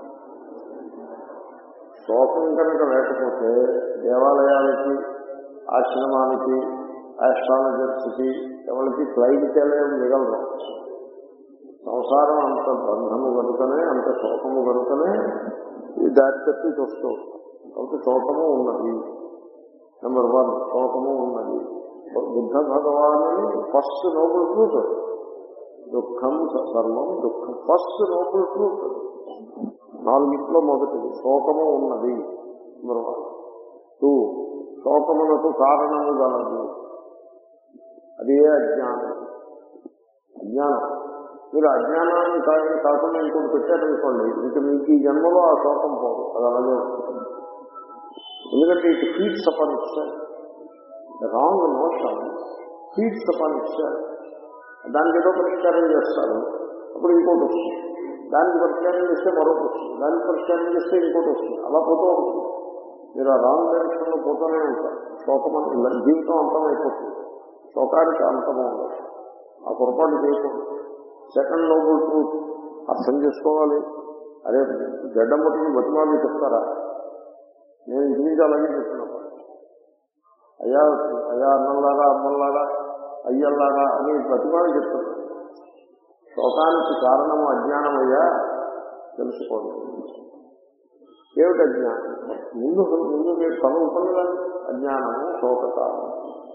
శోకం కనుక లేకపోతే దేవాలయాలకి ఆశ్రమానికి ఆస్ట్రాలజర్స్కి ఎవరికి ఫ్లైట్ వెళ్ళే మిగలదు సంసారం అంత బంధము కనుకనే అంత శోకము కనుకనే ఈ దారి తప్పి చూస్తూ కాబట్టి శోకము ఉన్నది నెంబర్ వన్ శోకము ఉన్నది బుద్ధ భగవాను ఫస్ట్ నోబుల్ ట్రూత్ దుఃఖం సర్వం దుఃఖం ఫస్ట్ నోబుల్ ట్రూత్ నాలుగిట్లో మొదటిది శోకము ఉన్నది నెంబర్ వన్ టూ శోకములకు కారణము గలదు అదే అజ్ఞానం అజ్ఞానం మీరు అజ్ఞానాన్ని కారణం కాకుండా ఇంకోటి పెట్టారనుకోండి ఇంక మీకు ఈ జన్మలో ఆ శోకం పోదు అది అలాగే ఉంటుంది ఎందుకంటే ఇట్ ఫీడ్స్ అపాన్ ఇచ్చారు రాంగ్ నోషన్ ఫీడ్స్ అపాన్ ఇచ్చారు దానికి ఏదో పరిష్కారం చేస్తారు అప్పుడు ఇంకోటి వస్తుంది దానికి పరిష్కారం చేస్తే మరొకటి వస్తుంది దానికి పరిష్కారం చేస్తే ఇంకోటి వస్తుంది అలా పోతూ ఉంటుంది మీరు ఆ రాంగ్ డైరెక్షన్లో పోతూనే ఉంటారు శోకం ఇలా జీవితం అంతమైపోతుంది శోకానికి అంతమే ఉండదు ఆ పొరపాటు చేయకూడదు సెకండ్ నోబుల్ ట్రూత్ అర్థం చేసుకోవాలి అదే గడ్డమ్మటిని బతిమాలి చెప్తారా నేను ఇంటి నుంచి అలాగే చెప్తున్నప్పుడు అయ్యా అయ్యా అన్నల్లారా అమ్మల్లారా అయ్యల్లారా అని బతిమాలి చెప్తున్నాను శోకానికి కారణము అజ్ఞానమయ్యా తెలుసుకోండి ఏమిటి అజ్ఞానం ముందు ముందు మీరు కనుగొంటుంది కదా అజ్ఞానము శోక కారణం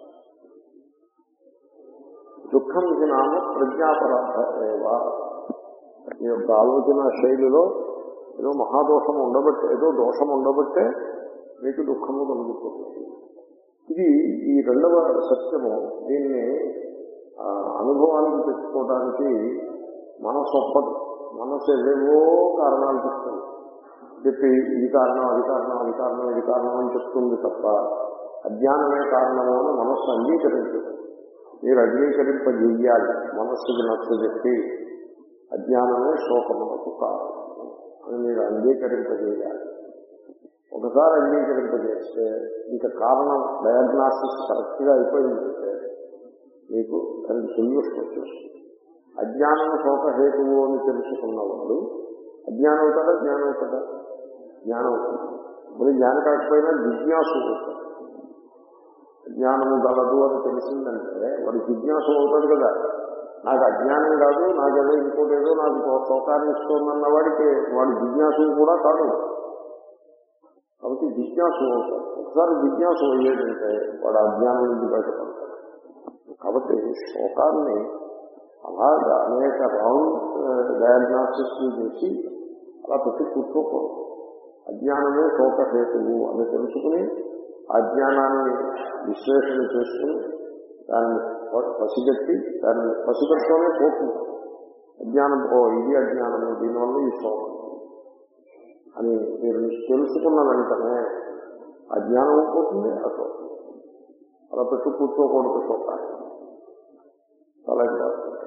దుఃఖం నామ ప్రజ్ఞాపరాధ ఏవా మీ యొక్క ఆలోచన శైలిలో ఏదో మహాదోషం ఉండబట్టే ఏదో దోషం ఉండబట్టే మీకు దుఃఖము కలుగుతుంది ఇది ఈ రెండవ సత్యము దీన్ని ఆ, అనుభవానికి తెచ్చుకోవడానికి మనసు ఒప్పదు మనసు ఏవేవో కారణాలు చెప్తుంది చెప్పి ఇది కారణం అది కారణం అది కారణం ఇది కారణం అని చెప్తుంది తప్ప అజ్ఞానమే కారణము అని మనస్సు అంగీకరించదు మీరు అంగీకరింపజేయాలి మనస్సుకి నచ్చ చెప్పి అజ్ఞానమే శోకమునకు కారణం అని మీరు అంగీకరింపజేయాలి ఒకసారి అంగీకరింపజేస్తే ఇంకా కారణం డయాగ్నాసిస్ కరెక్ట్గా అయిపోయిందంటే మీకు దానికి సొల్యూషన్ వచ్చేస్తుంది అజ్ఞానం శోకహేతువు అని తెలుసుకున్నవాడు అజ్ఞానం అవుతాడా జ్ఞానం అవుతాడా జ్ఞానం అవుతుంది మరి జ్ఞానం కాకపోయినా జిజ్ఞాసు అవుతాడు జ్ఞానము గలదు అని తెలిసిందంటే వాడు జిజ్ఞాసు అవుతాడు కదా నాకు అజ్ఞానం కాదు నాకేదో ఇంకోటి ఏదో నాకు శోకాన్ని ఇస్తుందన్న వాడికి వాడు జిజ్ఞాసు కూడా కాదు కాబట్టి జిజ్ఞాసు అవుతాడు ఒకసారి జిజ్ఞాసు అయ్యేటంటే వాడు అజ్ఞానం నుంచి బయటపడతాడు కాబట్టి శోకాన్ని అలాగా అనేక రాంగ్ డయాగ్నాసిస్ చేసి అలా పెట్టి కూర్చోకూడదు అజ్ఞానమే శోకహేతువు అని తెలుసుకుని ఆ జ్ఞానాన్ని విశ్లేషణ చేసుకుని దాన్ని పసిగట్టి దాన్ని పసిగట్టుతోనే పోతుంది అజ్ఞానం ఓ ఇది అజ్ఞానము దీనివల్ల ఈ శోకం అని మీరు తెలుసుకున్న వెంటనే అజ్ఞానం పోతుంది అశోకం అలా పెట్టు కూర్చోకూడదు శోకాన్ని చాలా జాగ్రత్త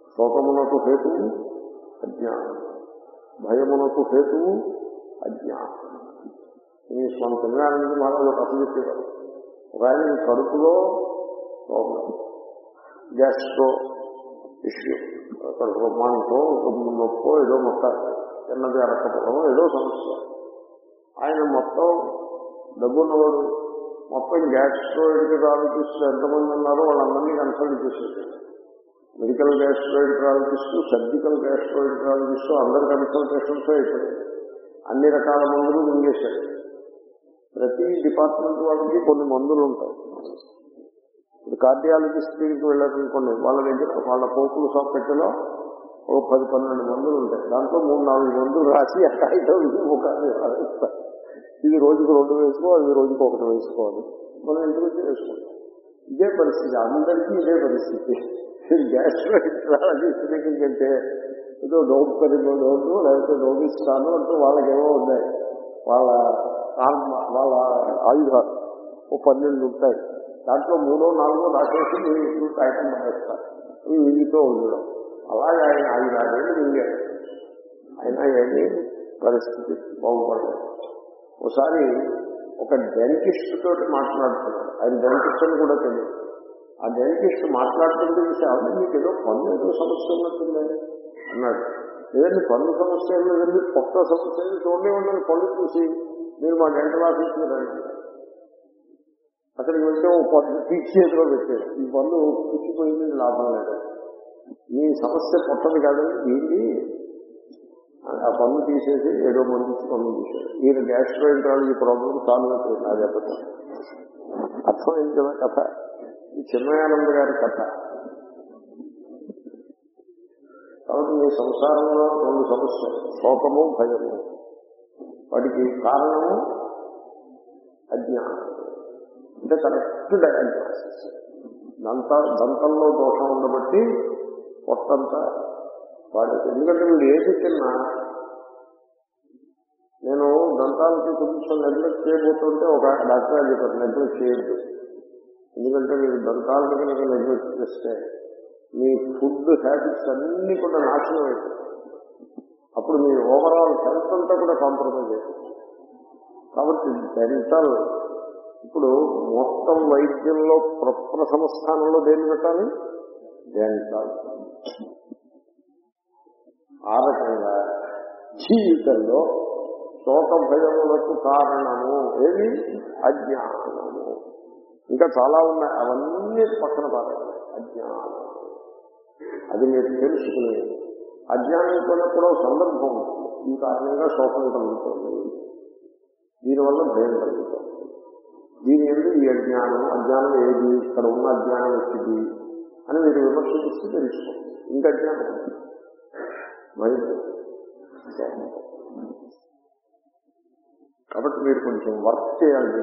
శోకమునకు హేతువు అజ్ఞానం భయమునకు హేతువు అజ్ఞానం ఈ స్వామి చంద్రానంద మహారాజు ఒక అసలు చెప్పేవారు ఒక ఆయన కడుపులో ప్రాబ్లం గ్యాస్ట్రో ఇష్యూ కడుపులో మాంతో నొప్పో ఏదో మొత్తం చిన్నది అరకపోవడం ఏదో సమస్య ఆయన మొత్తం డబ్బున్నవాడు మొత్తం గ్యాస్ట్రోఎంటరాలజిస్టులు ఎంతమంది ఉన్నారో వాళ్ళందరినీ కన్సల్ట్ చేసేది మెడికల్ గ్యాస్ట్రోఎంటరాలజిస్టు సర్జికల్ గ్యాస్ట్రోఎంటరాలజిస్టు అందరి కన్సల్టేషన్స్ అయిపోయాయి అన్ని రకాల మందులు మింగేశారు ప్రతి డిపార్ట్మెంట్ వాళ్ళకి కొన్ని మందులు ఉంటాయి ఇప్పుడు కార్డియాలజిస్ట్ దగ్గరికి వెళ్ళారనుకోండి వాళ్ళ దగ్గర వాళ్ళ పోపుల సాకెట్లో ఓ పది పన్నెండు మందులు ఉంటాయి దాంట్లో మూడు నాలుగు మందులు రాసి ఆ కాగితం ముఖాన్ని రాస్తారు ఇది రోజుకు రెండు వేసుకో అది రోజుకు ఒకటి వేసుకోవాలి మనం ఇంటి వచ్చి వేసుకుంటాం ఇదే పరిస్థితి అందరికీ ఇదే పరిస్థితి గ్యాస్ట్రాలజిస్ట్ దగ్గరికి వెళ్తే ఏదో డోప్ కరిగో డోటు లేకపోతే డోపిస్తాను అంటూ వాళ్ళకేమో ఉన్నాయి వాళ్ళ ఆత్మ- వాళ్ళ ఆయుధాలు ఓ పన్నెండు ఉంటాయి దాంట్లో మూడో నాలుగో రాసేసి మీరు ఇప్పుడు కాగితం పడేస్తారు ఇవి విధితో ఉండడం అలాగే ఆయన ఆయుధాలు మింగారు అయినా ఏమి పరిస్థితి బాగుపడలేదు ఒకసారి ఒక డెంటిస్ట్ తోటి మాట్లాడుతున్నాడు ఆయన డెంటిస్ట్ అని కూడా తెలియదు ఆ డెంటిస్ట్ మాట్లాడుతుంటే చూసి అవును మీకు ఏదో పన్ను ఏదో సమస్య ఉన్నట్టుంది అన్నాడు లేదండి పన్ను సమస్య ఏం లేదండి కొత్త సమస్య ఏమి చూడండి ఉండండి పళ్ళు చూసి మీరు మా డెంటల్ ఆఫీస్కి రండి అక్కడికి వెళ్తే ఓ పన్ను తీసి చేతిలో పెట్టారు ఈ పన్ను పుచ్చిపోయింది లాభం లేదు మీ సమస్య కొత్తది కాదండి దీన్ని ఆ పన్ను తీసేసి ఏదో మంది పన్ను తీశారు ఈయన గ్యాస్ట్రోఎంట్రాలజీ ప్రాబ్లం సాల్వ్ అయిపోయింది అది అబద్ధం అర్థమైంది కదా కథ ఈ చిన్మయానంద గారి కథ కాబట్టి మీ సంసారంలో రెండు సమస్యలు శోకము భయము వాటికి కారణము అజ్ఞానం అంటే కరెక్ట్ డయాగ్నోసిస్ దంత దంతంలో దోషం ఉండబట్టి పొట్టంతా వాడి ఎందుకంటే వీడు ఏది తిన్నా నేను దంతాలకి కొంచెం నెగ్లెక్ట్ చేయబోతుంటే ఒక డాక్టర్ గారు చెప్పారు నెగ్లెక్ట్ చేయొద్దు ఎందుకంటే మీరు దంతాలను కనుక నెగ్లెక్ట్ చేస్తే మీ ఫుడ్ హ్యాబిట్స్ అన్ని కూడా నాశనం అయిపోతాయి అప్పుడు మీ ఓవరాల్ హెల్త్ అంతా కూడా కాంప్రమైజ్ అయిపోతుంది కాబట్టి డెంటల్ ఇప్పుడు మొత్తం వైద్యంలో ప్రప్రథమ స్థానంలో దేన్ని పెట్టాలి డెంటల్ ఆ రకంగా జీవితంలో శోక భయములకు కారణము ఏది అజ్ఞానము ఇంకా చాలా ఉన్నాయి అవన్నీ పక్కన పారాలి అజ్ఞానం అది మీరు తెలుసుకుని అజ్ఞానంతో కూడా ఒక సందర్భం ఉంటుంది ఈ కారణంగా శోకం కలుగుతుంది దీనివల్ల భయం కలుగుతుంది దీని ఎందుకు ఈ అజ్ఞానం అజ్ఞానం ఏది ఇక్కడ ఉన్న అజ్ఞానం వచ్చింది అని మీరు విమర్శిస్తే తెలుసుకోండి ఇంకా అజ్ఞానం ఉంది. భయం కాబట్టి మీరు కొంచెం వర్క్ చేయాలి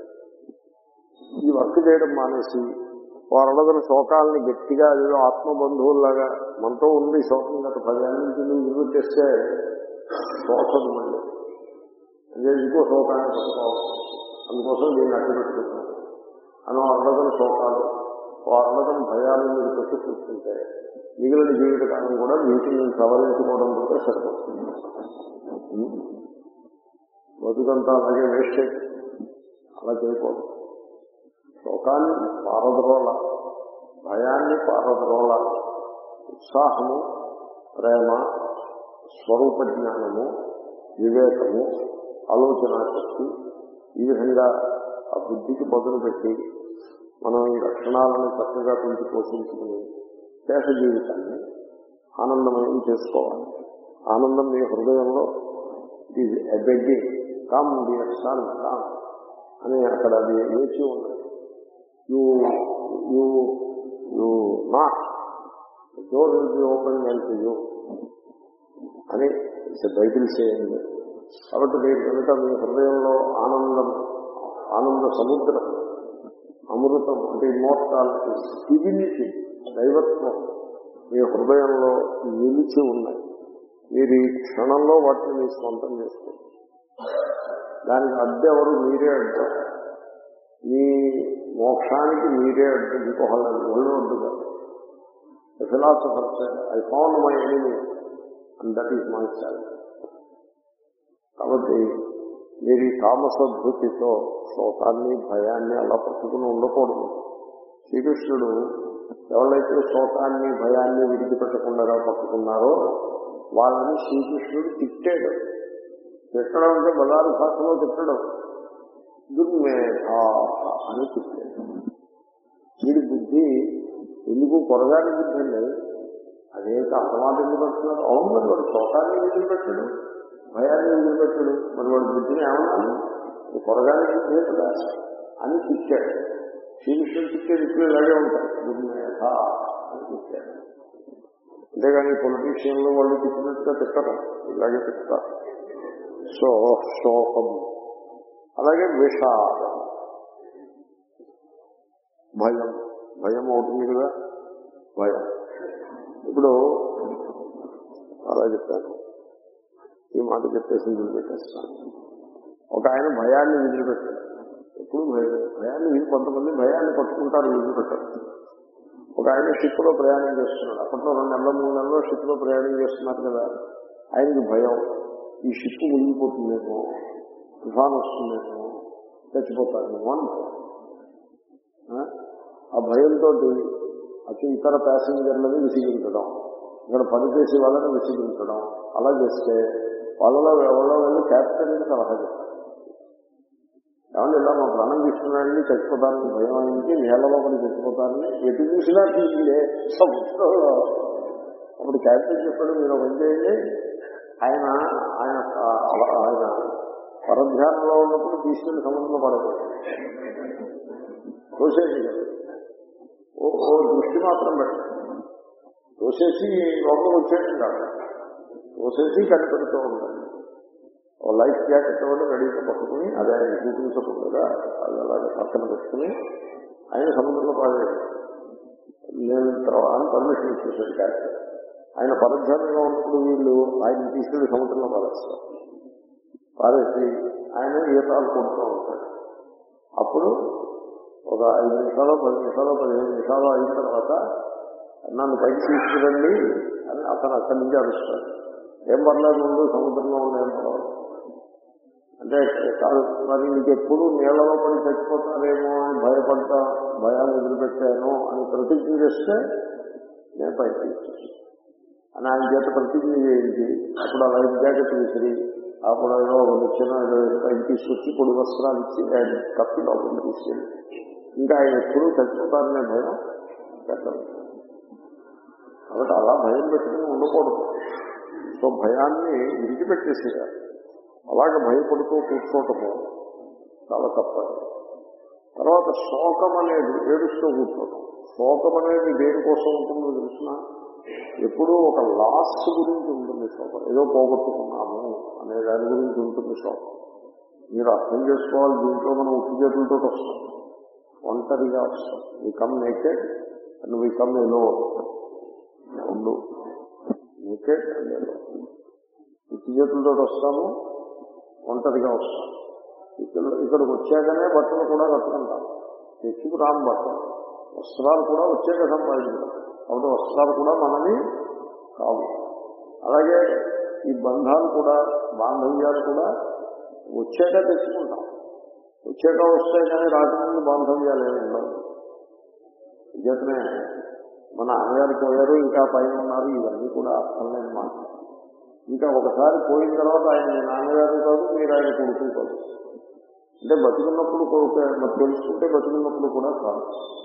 ఈ వర్క్ చేయడం మానేసి వారొడగల శోకాలని గట్టిగా ఏదో ఆత్మబంధువుల్లాగా మనతో ఉంది శోకం గత పదేళ్ళ నుంచి నువ్వు నివృత్తిస్తే శోకం మళ్ళీ అదే ఇంకో శోకాన్ని పట్టుకోవాలి అందుకోసం దీన్ని అడ్డు పెట్టుకుంటున్నాను అని అరడగల శోకాలు ఓ అరడగల భయాలు మీరు పెట్టి కూర్చుంటే మిగిలిన జీవితకాలం కూడా వీటిని సవరించుకోవడం కూడా సరిపోతుంది బతుకంతా అలాగే వేస్ట్ అలా చేయకూడదు శోకాన్ని పారద్రోల భయాన్ని పారద్రోల ఉత్సాహము ప్రేమ స్వరూప జ్ఞానము వివేకము ఆలోచన శక్తి ఈ విధంగా ఆ బుద్ధికి మొదలు పెట్టి మనం ఈ లక్షణాలను చక్కగా పెంచి పోషించుకుని శేష జీవితాన్ని ఆనందమయం చేసుకోవాలి ఆనందం మీ హృదయంలో ఇది begging come dear son come అని అక్కడ అది వేచి ఉన్నది you you you not door will be open and you అని బైబిల్ చేయండి కాబట్టి మీరు కనుక మీ హృదయంలో ఆనందం ఆనంద సముద్రం అమృతం అంటే ఇమోర్టాలిటీ డివినిటీ దైవత్వం మీ హృదయంలో నిలిచి ఉన్నాయి మీరు ఈ క్షణంలో వాటిని మీ స్వంతం చేసుకోండి దానికి అద్దె ఎవరు మీరే అడ్డు మీ మోక్షానికి మీరే అడ్డు ఇంకొకళ్ళు ఒళ్ళు అడ్డు కాదు philosopher I found my enemy and that is myself కాబట్టి మీరు ఈ తామసభృతితో శోకాన్ని భయాన్ని అలా పట్టుకుని ఉండకూడదు శ్రీకృష్ణుడు ఎవరైతే శోకాన్ని భయాన్ని విడిచిపెట్టకుండా పట్టుకున్నారో వాళ్ళని శ్రీకృష్ణుడు తిట్టాడు తిట్టడం అంటే బదారు భాషలో తిట్టడం దుర్మేధ అని తిట్టాడు వీడి బుద్ధి ఎందుకు కొరగాని బుద్ధి అండి అదే అసమాధి ఎందుకు పెడుతున్నారు అవును మరి వాడు శోకాన్ని వదిలిపెట్టాడు భయాన్ని వదిలిపెట్టాడు మరి వాడి బుద్ధిని ఏమన్నా కొరగాని బుద్ధి కదా అని తిట్టాడు శ్రీకృష్ణుడు తిట్టేది ఇప్పుడు ఇలాగే ఉంటాయి దుర్మేధ అని తిట్టాడు అంతేగాని పొలిటీషియన్లు వాళ్ళు తిట్టినట్టుగా తిట్టరు ఇలాగే తిట్టారు సో శోకం అలాగే విషాదం భయం భయం అవుతుంది కదా భయం ఇప్పుడు అలా చెప్పాను ఈ మాట చెప్పేసి వదిలిపెట్టేస్తాను ఒక ఆయన భయాన్ని వదిలిపెట్టాడు ఎప్పుడు భయం భయాన్ని వీళ్ళు కొంతమంది భయాన్ని పట్టుకుంటారు వదిలిపెట్టారు ఒక ఆయన షిప్లో ప్రయాణం చేస్తున్నాడు అప్పట్లో రెండు నెలల మూడు నెలల్లో షిప్లో ప్రయాణం చేస్తున్నారు కదా ఆయనకి భయం ఈ షిప్ మునిగిపోతుందేమో తుఫాన్ వస్తుందేమో చచ్చిపోతారేమో అని భయం ఆ? ఆ భయంతో అసలు ఇతర ప్యాసింజర్లని విసిగించడం ఇక్కడ పనిచేసే వాళ్ళని విసిగించడం అలా చేస్తే వాళ్ళలో ఎవరో వెళ్ళి క్యాప్టెన్కి సలహా చెప్తారు ఏమన్నా ఇలా మా ప్రాణం తీసుకున్నాడని చచ్చిపోతానని భయం అయింది నీళ్ళలో పడి చచ్చిపోతానని ఎటు చూసినా తీసిందే సముద్రంలో అప్పుడు క్యాప్టెన్ చెప్పాడు మీరు ఒక పని చేయండి ఆయన ఆయన ఆ- ఆయన పరధ్యానంలో ఉన్నప్పుడు తీసుకెళ్లి సముద్రంలో పడదు తోసేసి ఓ ఓ దృష్టి మాత్రం పెట్టండి తోసేసి లోపల వచ్చేయండి కాదు తోసేసి కనిపెడుతూ ఉండండి ఓ లైఫ్ జాకెట్ కూడా రెడీగా పట్టుకుని అది ఆయన చూపించకుండా అది అలాగే పక్కన పెట్టుకుని ఆయన సముద్రంలో పాడాడు నేను తర్వాత పర్మిషన్ ఇచ్చేసాడు క్యాప్టెన్ ఆయన పరధ్యానంగా ఉన్నప్పుడు వీళ్ళు ఆయన తీసుకెళ్లి సముద్రంలో పారేస్తారు పారేసి ఆయన ఈతాలు కొడుతూ ఉంటాడు అప్పుడు ఒక ఐదు నిమిషాలు పది నిమిషాలు పదిహేను నిమిషాలు అయిన తర్వాత నన్ను పైకి తీసుకురండి అని అతను అక్కడి నుంచి అరుస్తాడు ఏం పర్లేదు ముందు సముద్రంలో ఉండేం పర్వాలేదు అంటే కాదు మరి ఇంకెప్పుడు నీళ్ళలో పడి చచ్చిపోతారేమో అని భయపడతా భయాన్ని వదిలిపెట్టాను అని ప్రతిజ్ఞ చేస్తే నేను పైకి తీసుకొచ్చి అని ఆయన చేత ప్రతిజ్ఞ చేయించి అప్పుడు ఆ లైఫ్ జాకెట్ విసిరి అప్పుడు ఏదో ఒక నిచ్చెన ఏదో పైకి తీసుకొచ్చి పొడి వస్త్రాలు ఇచ్చి ఆయన కప్పి లోపలికి తీసుకెళ్ళి ఇంకా ఆయన ఎప్పుడూ చచ్చిపోతారనే భయం పెట్టదు కాబట్టి అలా భయం పెట్టుకుని ఉండకూడదు సో భయాన్ని విడిచిపెట్టేసేయాలి అలాగే భయపడుతూ కూర్చోటము చాలా తప్పదు తర్వాత శోకం అనేది ఏడుస్తూ కూర్చోటం శోకం అనేది దేనికోసం ఉంటుందో తెలిసిన ఎప్పుడూ ఒక లాస్ గురించి ఉంటుంది శోకం ఏదో పోగొట్టుకున్నాము అనే దాని గురించి ఉంటుంది శోకం మీరు అర్థం చేసుకోవాలి దీంట్లో మనం ఉత్తి చేతులతో వస్తాం ఒంటరిగా వస్తాం we come naked and we come alone ఉండు నేకెడ్ అండ్ ఎలో ఉత్తి చేతులతో వస్తాము ఒంటరిగా వస్తాం ఇక్కడ ఇక్కడికి వచ్చాకనే బట్టలు కూడా కట్టుకుంటాం తెచ్చుకు రాము బట్టలు వస్త్రాలు కూడా వచ్చాక సంపాదించాం కాబట్టి వస్త్రాలు కూడా మనవి కావు అలాగే ఈ బంధాలు కూడా బాంధవ్యాలు కూడా వచ్చాక తెచ్చుకుంటాం వచ్చాక వస్తాయి కానీ రాకముందు బాంధవ్యాలు ఏమి ఉండవు చేతనే మన అన్నగారు పోయారు ఇంకా పైన ఉన్నారు ఇవన్నీ కూడా అర్థం లేని మాట ఇంకా ఒకసారి పోయిన తర్వాత ఆయన మీ నాన్నగారు కాదు మీరు ఆయన కొడుకు కాదు అంటే బతుకున్నప్పుడు కొడుకు మరి తెలుసుకుంటే బతుకున్నప్పుడు కూడా కాదు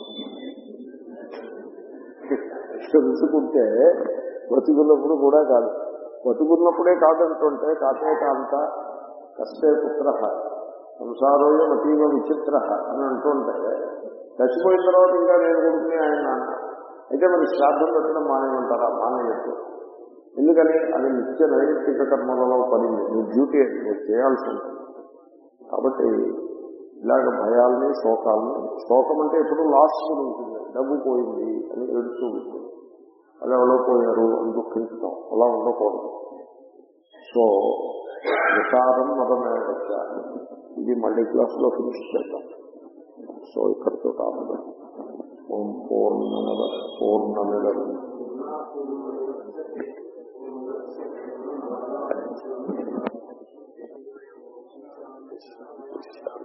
తెలుసుకుంటే బతుకున్నప్పుడు కూడా కాదు బతుకున్నప్పుడే కాదంటుంటే కాతే కాంత కష్టే పుత్ర సంసారోయ మతీవ విచిత్ర అని అంటుంటే చచ్చిపోయిన తర్వాత ఇంకా నేను కొడుకుని ఆయన నాన్న అయితే మరి శ్రాద్ధం పెట్టడం మానేమంటారా మానేయచ్చు ఎందుకని అది నిత్య నైతిక కర్మలలో పడింది నీ డ్యూటీ అది నువ్వు చేయాల్సి ఉంటుంది కాబట్టి ఇలాగ భయాల్ని శోకాలని శోకం అంటే ఎప్పుడు లాస్ ఉంటుంది డబ్బు పోయింది అని ఏడుస్తూ ఉంటుంది అది ఎవరో పోయారు అని దుఃఖించడం అలా ఉండకూడదు సో విచారం మతమే ఇది మళ్ళీ క్లాసులో ఫినిష్ చేద్దాం సో ఇక్కడితో కాదు ఓం పూర్ణమద పూర్ణమిదం Thank you.